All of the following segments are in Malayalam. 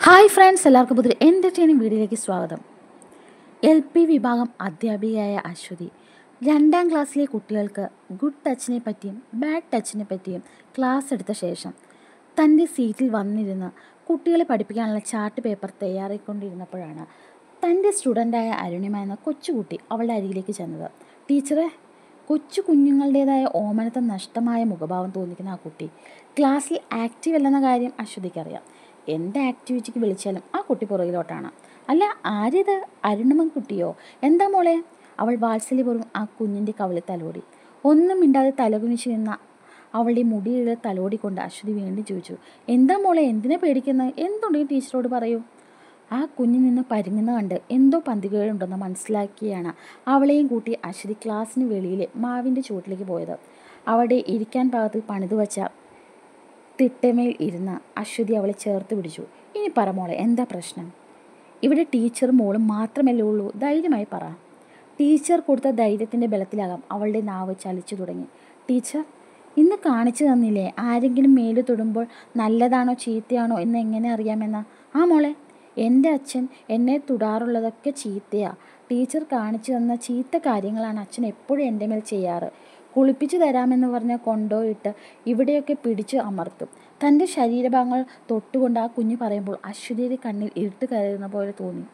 ഹായ് ഫ്രണ്ട്സ് എല്ലാവർക്കും പുതിയ എൻ്റർടൈനിങ് വീഡിയോയിലേക്ക് സ്വാഗതം എൽ പി വിഭാഗം അധ്യാപികയായ അശ്വതി രണ്ടാം ക്ലാസ്സിലെ കുട്ടികൾക്ക് ഗുഡ് ടച്ചിനെ പറ്റിയും ബാഡ് ടച്ചിനെ പറ്റിയും ക്ലാസ് എടുത്ത ശേഷം തൻ്റെ സീറ്റിൽ വന്നിരുന്ന് കുട്ടികളെ പഠിപ്പിക്കാനുള്ള ചാർട്ട് പേപ്പർ തയ്യാറായിക്കൊണ്ടിരുന്നപ്പോഴാണ് തൻ്റെ സ്റ്റുഡൻ്റായ അരുണിമ എന്ന കൊച്ചുകുട്ടി അവളുടെ അരികിലേക്ക് ചെന്നത് ടീച്ചറെ കൊച്ചു കുഞ്ഞുങ്ങളുടേതായ ഓമനത്തം നഷ്ടമായ മുഖഭാവം തോന്നിക്കുന്ന ആ കുട്ടി ക്ലാസ്സിൽ ആക്റ്റീവ് അല്ലെന്ന കാര്യം അശ്വതിക്കറിയാം എന്ത് ആക്ടിവിറ്റിക്ക് വിളിച്ചാലും ആ കുട്ടി പുറകിലോട്ടാണ് അല്ല ആരിത് അരുണിമൻ കുട്ടിയോ എന്താ മോളെ അവൾ വാത്സല്യപൂർവ്വം ആ കുഞ്ഞിൻ്റെ കവിളിൽ തലോടി ഒന്നും മിണ്ടാതെ തലകുനിച്ച് നിന്ന അവളുടെ മുടിയിൽ തലോടിക്കൊണ്ട് അശ്വതി വീണ്ടും ചോദിച്ചു എന്താ മോളെ എന്തിനാ പേടിക്കുന്നത് എന്തുണ്ടെങ്കിൽ ടീച്ചറോട് പറയൂ ആ കുഞ്ഞിൽ നിന്ന് പരുങ്ങുന്ന കണ്ട് എന്തോ പന്തികേടുണ്ടെന്ന് മനസ്സിലാക്കിയാണ് അവളെയും കൂട്ടി അശ്വതി ക്ലാസ്സിന് വെളിയിലെ മാവിൻ്റെ ചുവട്ടിലേക്ക് പോയത് അവിടെ ഇരിക്കാൻ പാകത്തിൽ പണിതു വച്ച തിട്ടമേൽ ഇരുന്ന് അശ്വതി അവളെ ചേർത്ത് പിടിച്ചു ഇനി പറ മോളെ എന്താ പ്രശ്നം ഇവിടെ ടീച്ചറും മോളും മാത്രമല്ലേ ഉള്ളൂ ധൈര്യമായി പറ ടീച്ചർ കൊടുത്ത ധൈര്യത്തിൻ്റെ ബലത്തിലാകാം അവളുടെ നാവ് ചലിച്ചു തുടങ്ങി ടീച്ചർ ഇന്ന് കാണിച്ചു തന്നില്ലേ ആരെങ്കിലും മേല് തൊടുമ്പോൾ നല്ലതാണോ ചീത്തയാണോ എന്ന് എങ്ങനെ അറിയാമെന്ന ആ മോളെ എൻ്റെ അച്ഛൻ എന്നെ തൊടാറുള്ളതൊക്കെ ചീത്തയാ ടീച്ചർ കാണിച്ചു തന്ന ചീത്ത കാര്യങ്ങളാണ് അച്ഛൻ എപ്പോഴും എൻ്റെ മേൽ ചെയ്യാറ് കുളിപ്പിച്ചു തരാമെന്ന് പറഞ്ഞ് കൊണ്ടുപോയിട്ട് ഇവിടെയൊക്കെ പിടിച്ച് അമർത്തും തൻ്റെ ശരീരഭാഗങ്ങൾ തൊട്ടുകൊണ്ട് ആ കുഞ്ഞ് പറയുമ്പോൾ അശ്വതിയുടെ കണ്ണിൽ ഇരുട്ട് കയറുന്ന പോലെ തോന്നി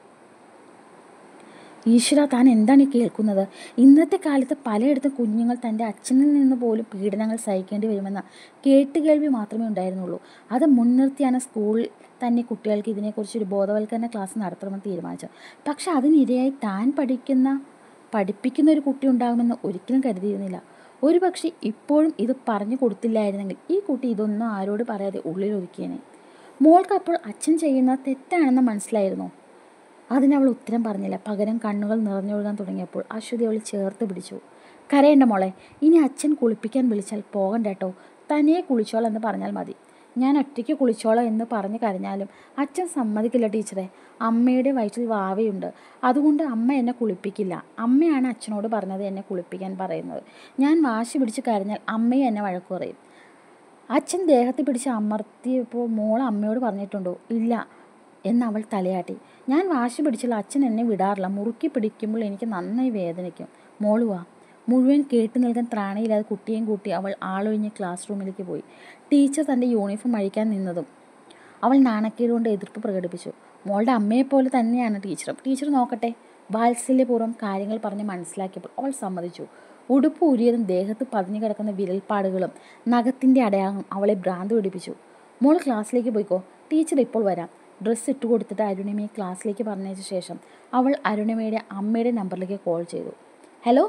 ഈശ്വര താൻ എന്താണ് ഈ കേൾക്കുന്നത് ഇന്നത്തെ കാലത്ത് പലയിടത്തും കുഞ്ഞുങ്ങൾ തൻ്റെ അച്ഛനിൽ നിന്ന് പോലും പീഡനങ്ങൾ സഹിക്കേണ്ടി വരുമെന്ന കേട്ടുകേൾവി മാത്രമേ ഉണ്ടായിരുന്നുള്ളൂ അത് മുൻനിർത്തിയാണ് സ്കൂളിൽ തന്നെ കുട്ടികൾക്ക് ഇതിനെക്കുറിച്ച് ഒരു ബോധവൽക്കരണ ക്ലാസ് നടത്തണമെന്ന് തീരുമാനിച്ചത് പക്ഷെ അതിനിരയായി താൻ പഠിക്കുന്ന പഠിപ്പിക്കുന്ന ഒരു കുട്ടി ഉണ്ടാകുമെന്ന് ഒരിക്കലും കരുതിയിരുന്നില്ല ഒരു പക്ഷേ ഇപ്പോഴും ഇത് പറഞ്ഞു കൊടുത്തില്ലായിരുന്നെങ്കിൽ ഈ കുട്ടി ഇതൊന്നും ആരോട് പറയാതെ ഉള്ളിൽ ഒതുക്കിയേനെ മോൾക്ക് അപ്പോൾ അച്ഛൻ ചെയ്യുന്ന തെറ്റാണെന്ന് മനസ്സിലായിരുന്നു അതിനവൾ ഉത്തരം പറഞ്ഞില്ല പകരം കണ്ണുകൾ നിറഞ്ഞൊഴുകാൻ തുടങ്ങിയപ്പോൾ അശ്വതി അവൾ ചേർത്ത് പിടിച്ചു കരയേണ്ട മോളെ ഇനി അച്ഛൻ കുളിപ്പിക്കാൻ വിളിച്ചാൽ പോകണ്ട കേട്ടോ തനിയെ കുളിച്ചോളാം എന്ന് പറഞ്ഞാൽ മതി ഞാൻ ഒറ്റയ്ക്ക് കുളിച്ചോളാം എന്ന് പറഞ്ഞ് കരഞ്ഞാലും അച്ഛൻ സമ്മതിക്കില്ല ടീച്ചറെ അമ്മയുടെ വയറ്റിൽ വാവയുണ്ട് അതുകൊണ്ട് അമ്മ എന്നെ കുളിപ്പിക്കില്ല അമ്മയാണ് അച്ഛനോട് പറഞ്ഞത് എന്നെ കുളിപ്പിക്കാൻ പറയുന്നത് ഞാൻ വാശി പിടിച്ച് കരഞ്ഞാൽ അമ്മയും എന്നെ വഴക്കു പറയും അച്ഛൻ ദേഹത്തെ പിടിച്ച് അമർത്തിയപ്പോൾ മോൾ അമ്മയോട് പറഞ്ഞിട്ടുണ്ടോ ഇല്ല എന്ന് അവൾ തലയാട്ടി ഞാൻ വാശി പിടിച്ചുള്ള അച്ഛൻ എന്നെ വിടാറില്ല മുറുക്കി പിടിക്കുമ്പോൾ എനിക്ക് നന്നായി വേദനിക്കും മോളുവാ മുഴുവൻ കേട്ടു നൽകാൻ ത്രാണിയില്ലാതെ കുട്ടിയെയും കൂട്ടി അവൾ ആളൊഴിഞ്ഞ് ക്ലാസ് റൂമിലേക്ക് പോയി ടീച്ചർ തൻ്റെ യൂണിഫോം അഴിക്കാൻ നിന്നതും അവൾ നാണക്കേട് കൊണ്ട് എതിർപ്പ് പ്രകടിപ്പിച്ചു മോളുടെ അമ്മയെപ്പോലെ തന്നെയാണ് ടീച്ചറും ടീച്ചർ നോക്കട്ടെ വാത്സല്യപൂർവ്വം കാര്യങ്ങൾ പറഞ്ഞ് മനസ്സിലാക്കിയപ്പോൾ അവൾ സമ്മതിച്ചു ഉടുപ്പ് ഊരിയതും ദേഹത്ത് പതിഞ്ഞു കിടക്കുന്ന വിരൽപ്പാടുകളും നഖത്തിൻ്റെ അടയാളം അവളെ ഭ്രാന്ത് പിടിപ്പിച്ചു മോൾ ക്ലാസ്സിലേക്ക് പോയിക്കോ ടീച്ചർ ഇപ്പോൾ വരാം ഡ്രസ്സ് ഇട്ട് കൊടുത്തിട്ട് അരുണിമയെ ക്ലാസ്സിലേക്ക് പറഞ്ഞയച്ച ശേഷം അവൾ അരുണിമയുടെ അമ്മയുടെ നമ്പറിലേക്ക് കോൾ ചെയ്തു ഹലോ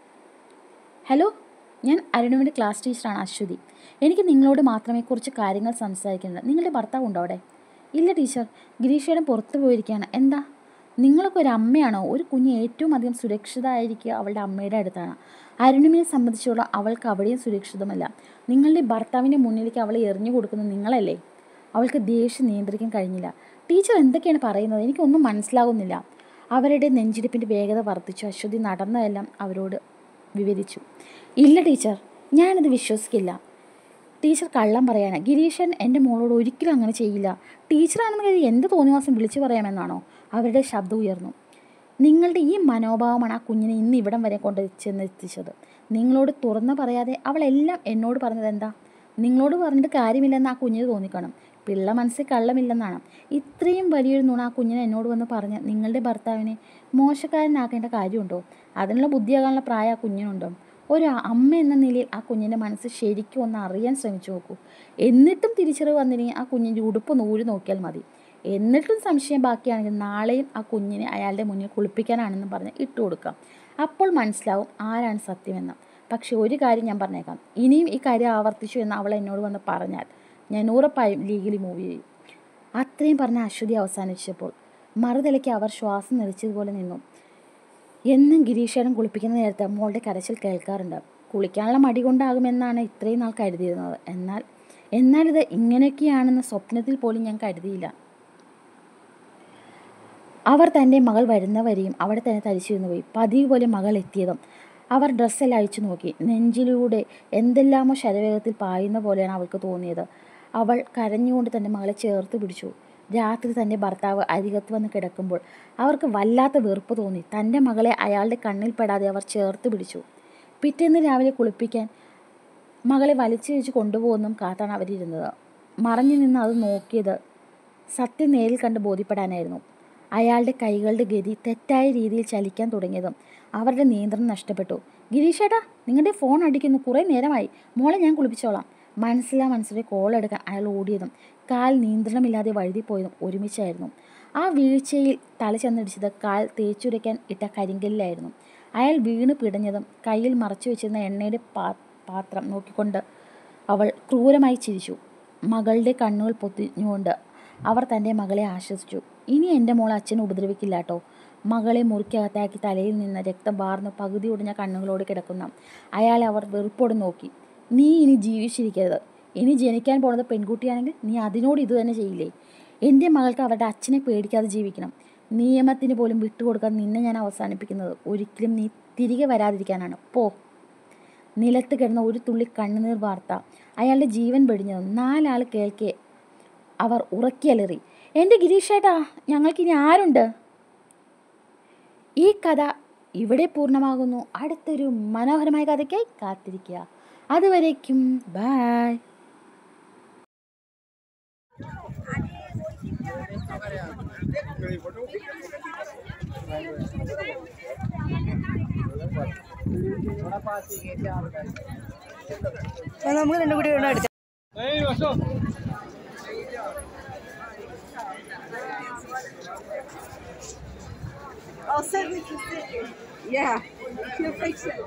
ഹലോ ഞാൻ അരുണിമയുടെ ക്ലാസ് ടീച്ചറാണ് അശ്വതി എനിക്ക് നിങ്ങളോട് മാത്രമേ കുറച്ച് കാര്യങ്ങൾ സംസാരിക്കുന്നത് നിങ്ങളുടെ ഭർത്താവ് ഉണ്ടോ അവിടെ ഇല്ല ടീച്ചർ ഗിരീഷയുടെ പുറത്തു പോയിരിക്കുകയാണ് എന്താ നിങ്ങളൊക്കെ ഒരു അമ്മയാണോ ഒരു കുഞ്ഞ് ഏറ്റവും അധികം സുരക്ഷിതമായിരിക്കുക അവളുടെ അമ്മയുടെ അടുത്താണ് അരുണിമയെ സംബന്ധിച്ചോളം അവൾക്ക് അവിടെയും സുരക്ഷിതമല്ല നിങ്ങളുടെ ഭർത്താവിൻ്റെ മുന്നിലേക്ക് അവളെ എറിഞ്ഞു കൊടുക്കുന്നത് നിങ്ങളല്ലേ അവൾക്ക് ദേഷ്യം നിയന്ത്രിക്കാൻ കഴിഞ്ഞില്ല ടീച്ചർ എന്തൊക്കെയാണ് പറയുന്നത് എനിക്കൊന്നും മനസ്സിലാകുന്നില്ല അവരുടെ നെഞ്ചിടിപ്പിൻ്റെ വേഗത വർദ്ധിച്ചു അശ്വതി നടന്നതെല്ലാം അവരോട് വിവരിച്ചു ഇല്ല ടീച്ചർ ഞാനിത് വിശ്വസിക്കില്ല ടീച്ചർ കള്ളം പറയാണ് ഗിരീഷൻ എൻ്റെ മോളോട് ഒരിക്കലും അങ്ങനെ ചെയ്യില്ല ടീച്ചറാണെന്ന് കരുതി എന്ത് തോന്നിവാസം വിളിച്ചു പറയാമെന്നാണോ അവരുടെ ശബ്ദം ഉയർന്നു നിങ്ങളുടെ ഈ മനോഭാവമാണ് ആ കുഞ്ഞിനെ ഇന്ന് ഇവിടം വരെ കൊണ്ട് ചെന്നെത്തിച്ചത് നിങ്ങളോട് തുറന്നു പറയാതെ അവളെല്ലാം എന്നോട് പറഞ്ഞത് എന്താ നിങ്ങളോട് പറഞ്ഞിട്ട് കാര്യമില്ലെന്ന് ആ കുഞ്ഞിന് തോന്നിക്കണം പിള്ള മനസ്സിൽ കള്ളമില്ലെന്നാണ് ഇത്രയും വലിയൊരു നുണ ആ കുഞ്ഞിനെ എന്നോട് വന്ന് പറഞ്ഞ് നിങ്ങളുടെ ഭർത്താവിനെ മോശക്കാരനാക്കേണ്ട കാര്യമുണ്ടോ അതിനുള്ള ബുദ്ധിയാകാനുള്ള പ്രായം ആ കുഞ്ഞിനുണ്ടോ ഒരു അമ്മ എന്ന നിലയിൽ ആ കുഞ്ഞിൻ്റെ മനസ്സ് ശരിക്കും ഒന്ന് അറിയാൻ ശ്രമിച്ചു നോക്കൂ എന്നിട്ടും തിരിച്ചറിവ് വന്നില്ലെങ്കിൽ ആ കുഞ്ഞിൻ്റെ ഉടുപ്പ് നൂല് നോക്കിയാൽ മതി എന്നിട്ടും സംശയം ബാക്കിയാണെങ്കിൽ നാളെയും ആ കുഞ്ഞിനെ അയാളുടെ മുന്നിൽ കുളിപ്പിക്കാനാണെന്ന് പറഞ്ഞ് ഇട്ട് കൊടുക്കാം അപ്പോൾ മനസ്സിലാവും ആരാണ് സത്യമെന്ന് പക്ഷേ ഒരു കാര്യം ഞാൻ പറഞ്ഞേക്കാം ഇനിയും ഈ കാര്യം ആവർത്തിച്ചു എന്ന് അവൾ എന്നോട് വന്ന് പറഞ്ഞാൽ ഞാൻ ഉറപ്പായും ലീഗലി മൂവ് ചെയ്യും അത്രയും പറഞ്ഞ അശ്വതി അവസാനിച്ചപ്പോൾ മറുതലയ്ക്ക് അവർ ശ്വാസം നിലച്ചതുപോലെ നിന്നു എന്നും ഗിരീഷേടൻ കുളിപ്പിക്കുന്ന നേരത്തെ മോളുടെ കരച്ചിൽ കേൾക്കാറുണ്ട് കുളിക്കാനുള്ള മടി കൊണ്ടാകുമെന്നാണ് ഇത്രയും നാൾ കരുതിയിരുന്നത് എന്നാൽ എന്നാൽ ഇത് ഇങ്ങനെയൊക്കെയാണെന്ന് സ്വപ്നത്തിൽ പോലും ഞാൻ കരുതിയില്ല അവർ തൻ്റെ മകൾ വരുന്നവരെയും അവിടെ തന്നെ തരിച്ചിരുന്നു പോയി പതിവ് പോലെ മകൾ എത്തിയതും അവർ ഡ്രസ്സെല്ലാം അഴിച്ചു നോക്കി നെഞ്ചിലൂടെ എന്തെല്ലാമോ ശരവേഗത്തിൽ പായുന്ന പോലെയാണ് അവൾക്ക് തോന്നിയത് അവൾ കരഞ്ഞുകൊണ്ട് തൻ്റെ മകളെ ചേർത്ത് പിടിച്ചു രാത്രി തൻ്റെ ഭർത്താവ് അരികത്ത് വന്ന് കിടക്കുമ്പോൾ അവർക്ക് വല്ലാത്ത വെറുപ്പ് തോന്നി തൻ്റെ മകളെ അയാളുടെ കണ്ണിൽ പെടാതെ അവർ ചേർത്ത് പിടിച്ചു പിറ്റേന്ന് രാവിലെ കുളിപ്പിക്കാൻ മകളെ വലിച്ചിഴിച്ച് കൊണ്ടുപോകുന്നതും കാത്താണ് അവരിരുന്നത് മറഞ്ഞു നിന്ന് അത് നോക്കിയത് സത്യം നേരിൽ കണ്ട് ബോധ്യപ്പെടാനായിരുന്നു അയാളുടെ കൈകളുടെ ഗതി തെറ്റായ രീതിയിൽ ചലിക്കാൻ തുടങ്ങിയതും അവരുടെ നിയന്ത്രണം നഷ്ടപ്പെട്ടു ഗിരീഷേട്ടാ നിങ്ങളുടെ ഫോൺ അടിക്കുന്നു കുറേ നേരമായി മോളെ ഞാൻ കുളിപ്പിച്ചോളാം മനസ്സിലാ മനസ്സിലെ കോൾ എടുക്കാൻ അയാൾ ഓടിയതും കാൽ നിയന്ത്രണമില്ലാതെ വഴുതിപ്പോയതും ഒരുമിച്ചായിരുന്നു ആ വീഴ്ചയിൽ തല ചെന്നിടിച്ചത് കാൽ തേച്ചുരയ്ക്കാൻ ഇട്ട കരിങ്കല്ലിലായിരുന്നു അയാൾ വീണ് പിടഞ്ഞതും കയ്യിൽ മറച്ചു വെച്ചിരുന്ന എണ്ണയുടെ പാ പാത്രം നോക്കിക്കൊണ്ട് അവൾ ക്രൂരമായി ചിരിച്ചു മകളുടെ കണ്ണുകൾ പൊത്തിഞ്ഞുകൊണ്ട് അവർ തൻ്റെ മകളെ ആശ്വസിച്ചു ഇനി എൻ്റെ മോൾ അച്ഛനെ ഉപദ്രവിക്കില്ല കേട്ടോ മകളെ മുറിക്കകത്താക്കി തലയിൽ നിന്ന് രക്തം വാർന്ന് പകുതി ഒടിഞ്ഞ കണ്ണുകളോട് കിടക്കുന്ന അയാളെ അവർ വെറുപ്പോടെ നോക്കി നീ ഇനി ജീവിച്ചിരിക്കരുത് ഇനി ജനിക്കാൻ പോകുന്നത് പെൺകുട്ടിയാണെങ്കിൽ നീ അതിനോട് ഇത് തന്നെ ചെയ്യില്ലേ എൻ്റെ മകൾക്ക് അവരുടെ അച്ഛനെ പേടിക്കാതെ ജീവിക്കണം നിയമത്തിന് പോലും വിട്ടുകൊടുക്കാൻ നിന്നെ ഞാൻ അവസാനിപ്പിക്കുന്നത് ഒരിക്കലും നീ തിരികെ വരാതിരിക്കാനാണ് പോ നിലത്ത് കിടന്ന ഒരു തുള്ളി കണ്ണുനീർ വാർത്ത അയാളുടെ ജീവൻ വെടിഞ്ഞതും നാലാൾ കേൾക്കെ അവർ ഉറക്കിയലറി എൻ്റെ ഗിരീഷേട്ടാ ഞങ്ങൾക്കിനി ആരുണ്ട് ഈ കഥ ഇവിടെ പൂർണ്ണമാകുന്നു അടുത്തൊരു മനോഹരമായ കഥയ്ക്കായി കാത്തിരിക്കുക അതുവരേക്കും ബായ് നമുക്ക് രണ്ടും കൂടി ഇവിടെ എടുക്കാം I'll send it to Sydney. Yeah, she'll fix it.